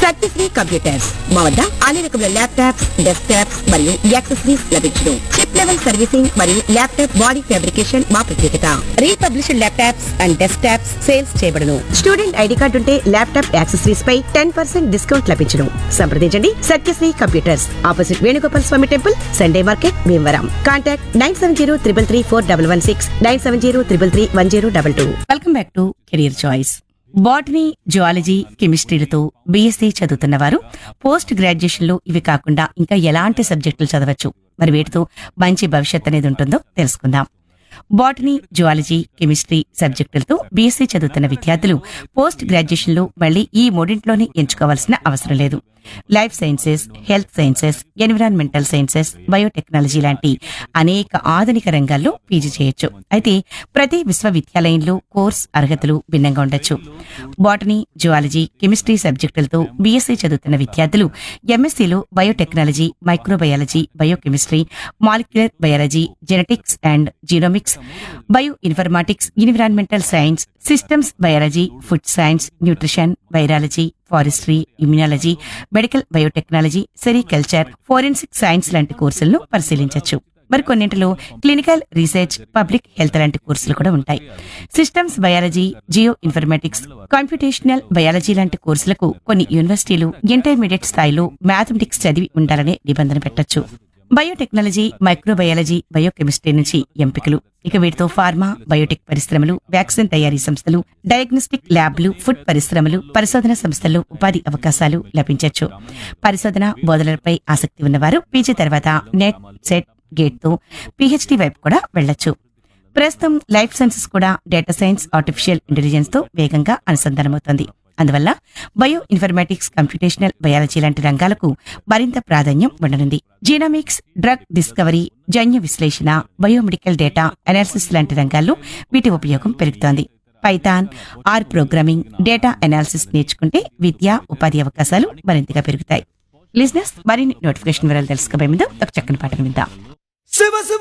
Satyasri computers మా వద్ద అన్ని రకముల ల్యాప్టాప్స్ డెస్క్టాప్స్ మరియు యాక్సెసరీస్ లభించును చిప్ లెవెల్ సర్వీసింగ్ మరియు ల్యాప్టాప్ బాడీ ఫ్యాబ్రికేషన్ మా ప్రత్యేకత republished laptops and desktops sales చేయబడును స్టూడెంట్ ఐడి కార్డు ఉంటే ల్యాప్టాప్ యాక్సెసరీస్ పై టెన్ పర్సెంట్ డిస్కౌంట్ లభించును సంప్రదించండి Satyasri computers opposite Venugopal Swamy temple Sunday market Bhimavaram contact nine seven zero triple three four double one six nine seven zero triple three one zero double two welcome back to career choice botany zoology కెమిస్ట్రీలతో BSc చదువుతున్న వారు post graduation లో ఇవి కాకుండా ఇంకా ఎలాంటి సబ్జెక్టులు చదవచ్చు మరి వీటితో మంచి భవిష్యత్ అనేది ఉంటుందో తెలుసుకుందాం బాటనీ జువాలజీ కెమిస్ట్రీ సబ్జెక్టులతో బీఎస్సీ చదువుతున్న విద్యార్థులు పోస్ట్ గ్రాడ్యుయేషన్ లో మళ్ళీ ఈ మూడింట్లోనే ఎంచుకోవాల్సిన అవసరం లేదు life sciences health sciences environmental sciences biotechnology లాంటి అనేక ఆధునిక రంగాల్లో పీజీ చేయొచ్చు అయితే ప్రతి విశ్వవిద్యాలయంలో కోర్స్ అర్హతలు భిన్నంగా ఉండొచ్చు బాటనీ జువాలజీ కెమిస్ట్రీ సబ్జెక్టులతో బీఎస్సీ చదువుతున్న విద్యార్థులు ఎంఎస్సీలో biotechnology microbiology biochemistry molecular biology genetics and genomics bioinformatics environmental science systems biology food science nutrition virology forestry immunology medical biotechnology sericulture forensic science లాంటి కోర్సులను పరిశీలించవచ్చు మరి కొన్నింటిలో క్లినికల్ రీసెర్చ్ పబ్లిక్ హెల్త్ లాంటి కోర్సులు కూడా ఉంటాయి systems biology geoinformatics computational biology లాంటి కోర్సులకు కొన్ని యూనివర్సిటీలు ఇంటర్మీడియట్ స్థాయిలో మ్యాథమెటిక్స్ చదివి ఉండాలనే నిబంధన పెట్టొచ్చు బయోటెక్నాలజీ మైక్రోబయాలజీ బయోకెమిస్ట్రీ నుంచి ఎంపికలు ఇక వీటితో ఫార్మా బయోటెక్ పరిశ్రమలు వ్యాక్సిన్ తయారీ సంస్థలు డయాగ్నోస్టిక్ ల్యాబ్లు ఫుడ్ పరిశ్రమలు పరిశోధన సంస్థల్లో ఉపాధి అవకాశాలు లభించవచ్చు పరిశోధన బోధనలపై ఆసక్తి ఉన్నవారు పీజీ తర్వాత నెట్ సెట్ గేట్ తో పీహెచ్డీ వైపు కూడా వెళ్లొచ్చు ప్రస్తుతం లైఫ్ సైన్సెస్ కూడా డేటా సైన్స్ ఆర్టిఫిషియల్ ఇంటెలిజెన్స్ తో వేగంగా అనుసంధానమవుతోంది అందువల్ల బయో ఇన్ఫర్మేటిక్స్ కంప్యూటేషనల్ బయాలజీ లాంటి రంగాలకు మరింత ప్రాధాన్యం ఉండనుంది జీనోమిక్స్ డ్రగ్ డిస్కవరీ జన్యు విశ్లేషణ బయోమెడికల్ డేటా అనాలిసిస్ లాంటి రంగాల్లో వీటి ఉపయోగం పెరుగుతోంది Python R programming data analysis నేర్చుకుంటే విద్య ఉపాధి అవకాశాలు మరింతగా పెరుగుతాయి లిజినెస్ మరిన్ని నోటిఫికేషన్ వివరాలు తెలుసుకోబోయే ముందు ఒక చక్కని పాటను విందాం శివ శివ